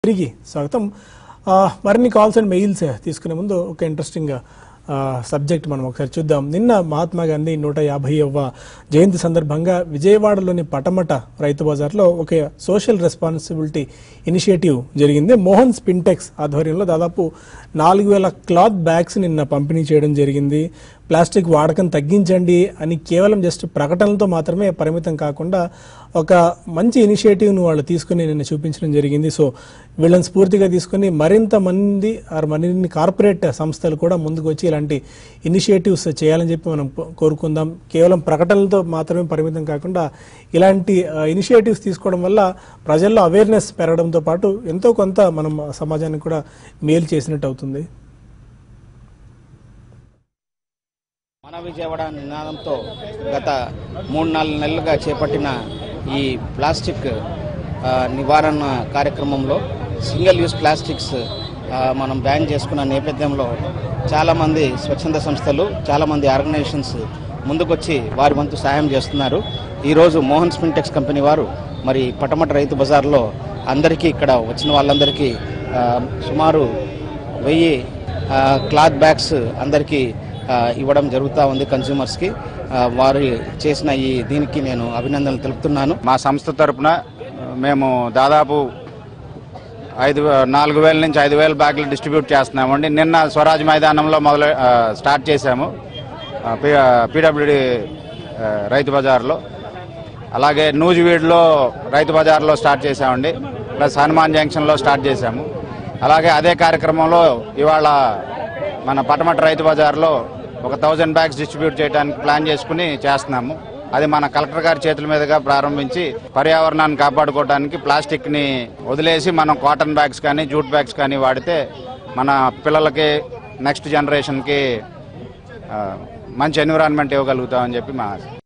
తిరిగి స్వాగతం ఆ, మరిన్ని కాల్స్ అండ్ మెయిల్స్ తీసుకునే ముందు ఒక ఇంట్రెస్టింగ్ సబ్జెక్ట్ మనం ఒకసారి చూద్దాం నిన్న మహాత్మా గాంధీ నూట యాభైవ జయంతి సందర్భంగా విజయవాడలోని పటమట రైతు బజార్లో ఒక సోషల్ రెస్పాన్సిబిలిటీ ఇనిషియేటివ్ జరిగింది మోహన్ స్పింటెక్స్ ఆధ్వర్యంలో దాదాపు నాలుగు వేల క్లాత్ బ్యాగ్స్ నిన్న పంపిణీ చేయడం జరిగింది ప్లాస్టిక్ వాడకం తగ్గించండి అని కేవలం జస్ట్ ప్రకటనలతో మాత్రమే పరిమితం కాకుండా ఒక మంచి ఇనిషియేటివ్ను వాళ్ళు తీసుకుని నిన్న చూపించడం జరిగింది సో వీళ్ళని స్ఫూర్తిగా తీసుకుని మరింత మంది ఆర్ మరిన్ని కార్పొరేట్ సంస్థలు కూడా ముందుకు వచ్చి ఇలాంటి ఇనిషియేటివ్స్ చేయాలని చెప్పి మనం కో- కోరుకుందాం కేవలం ప్రకటనలతో మాత్రమే పరిమితం కాకుండా ఇలాంటి ఇనిషియేటివ్స్ తీసుకోవడం వల్ల ప్రజల్లో అవేర్నెస్ పెరగడంతో పాటు ఎంతో కొంత మనం సమాజానికి కూడా మేలు చేసినట్టు అవుతుంది మన విజయవాడ నినాదంతో గత మూడు నాలుగు నెలలుగా చేపట్టిన ఈ ప్లాస్టిక్ ఆ, నివారణ కార్యక్రమంలో సింగిల్ యూస్ ప్లాస్టిక్స్ ఆ, మనం బ్యాన్ చేసుకున్న నేపథ్యంలో చాలామంది స్వచ్ఛంద సంస్థలు చాలామంది ఆర్గనైజేషన్స్ ముందుకొచ్చి వారి వంతు సాయం చేస్తున్నారు ఈరోజు మోహన్ స్పింటెక్స్ కంపెనీ వారు మరి పటమట రైతు బజార్లో అందరికీ ఇక్కడ వచ్చిన వాళ్ళందరికీ ఆ, సుమారు వెయ్యి ఆ, క్లాత్ బ్యాగ్స్ అందరికీ ఆ, ఇవ్వడం జరుగుతూ ఉంది కన్జ్యూమర్స్కి ఆ, వారు చేసిన ఈ దీనికి నేను అభినందనలు తెలుపుతున్నాను మా సంస్థ తరపున మేము దాదాపు ఐదు నాలుగు వేల నుంచి ఐదు వేల బ్యాగులు డిస్ట్రిబ్యూట్ చేస్తున్నామండి నిన్న స్వరాజ్ మైదానంలో మొదలు ఆ, స్టార్ట్ చేశాము పీడబ్ల్యూడి రైతు బజార్లో అలాగే నూజివీడులో రైతు బజార్లో స్టార్ట్ చేశామండి ప్లస్ హనుమాన్ జంక్షన్లో స్టార్ట్ చేశాము అలాగే అదే కార్యక్రమంలో ఇవాళ మన పటమట రైతు బజార్లో ఒక థౌజండ్ బ్యాగ్స్ డిస్ట్రిబ్యూట్ చేయడానికి ప్లాన్ చేసుకుని చేస్తున్నాము అది మన కలెక్టర్ గారి చేతుల మీదుగా ప్రారంభించి పర్యావరణాన్ని కాపాడుకోవడానికి ప్లాస్టిక్ని వదిలేసి మనం కాటన్ బ్యాగ్స్ కానీ జూట్ బ్యాగ్స్ కానీ వాడితే మన పిల్లలకి నెక్స్ట్ జనరేషన్కి ఆ, మంచి ఎన్విరాన్మెంట్ ఇవ్వగలుగుతామని చెప్పి మా ఆశ